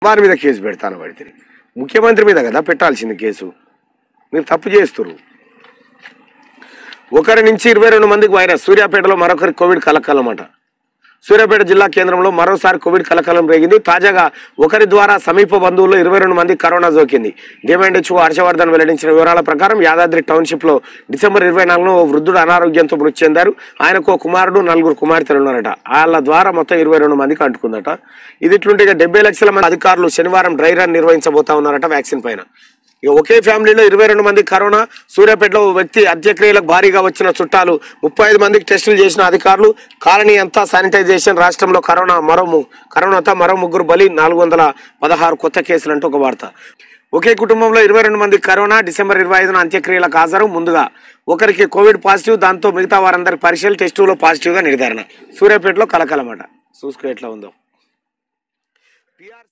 వారి మీద కేసు పెడతాను పడితే ముఖ్యమంత్రి మీద కదా పెట్టాల్సింది కేసు మీరు తప్పు చేస్తున్నారు ఒకరి నుంచి ఇరవై రెండు మందికి వైరస్ సూర్యాపేటలో మరొకరి కోవిడ్ కలకలమట సూర్యాపేట జిల్లా కేంద్రంలో మరోసారి కోవిడ్ కలకలం రేగింది తాజాగా ఒకరి ద్వారా సమీప బంధువుల్లో ఇరవై రెండు మంది కరోనా సోకింది డిఎంఎండ్హెచ్ఓ హర్షవర్ధన్ వెల్లడించిన వివరాల ప్రకారం యాదాద్రి టౌన్షిప్ లో డిసెంబర్ ఇరవై నాలుగున ఓ వృద్ధుడు అనారోగ్యంతో మృతి చెందారు ఆయనకు ఓ కుమారుడు నలుగురు కుమార్తెలు ఉన్నారట వాళ్ళ ద్వారా మొత్తం ఇరవై రెండు మందికి అంటుకుందట ఇది ఇట్లుంటే ఇక డెబ్బై లక్షల మంది అధికారులు శనివారం డ్రై రన్ నిర్వహించబోతా ఉన్నారట వ్యాక్సిన్ పైన ఇక ఒకే ఫ్యామిలీలో ఇరవై రెండు మంది కరోనా సూర్యాపేటలో ఓ వ్యక్తి అంత్యక్రియలకు భారీగా వచ్చిన చుట్టాలు ముప్పై ఐదు మందికి టెస్టులు చేసిన అధికారులు కాలనీ అంతా శానిటైజేషన్ రాష్ట్రంలో కరోనా మరో ము- కరోనాతో మరో ముగ్గురు బలి నాలుగు వందల పదహారు కొత్త కేసులు అంటూ ఒక వార్త ఒకే కుటుంబంలో ఇరవై రెండు మంది కరోనా డిసెంబర్ ఇరవై ఐదున అంత్యక్రియలకు హాజరు ముందుగా ఒకరికి కోవిడ్ పాజిటివ్ దాంతో మిగతా వారందరికి పరీక్షలు టెస్టులో పాజిటివ్గా నిర్ధారణ సూర్యాపేటలో కలకలమట చూసుకో ఎట్లా ఉందో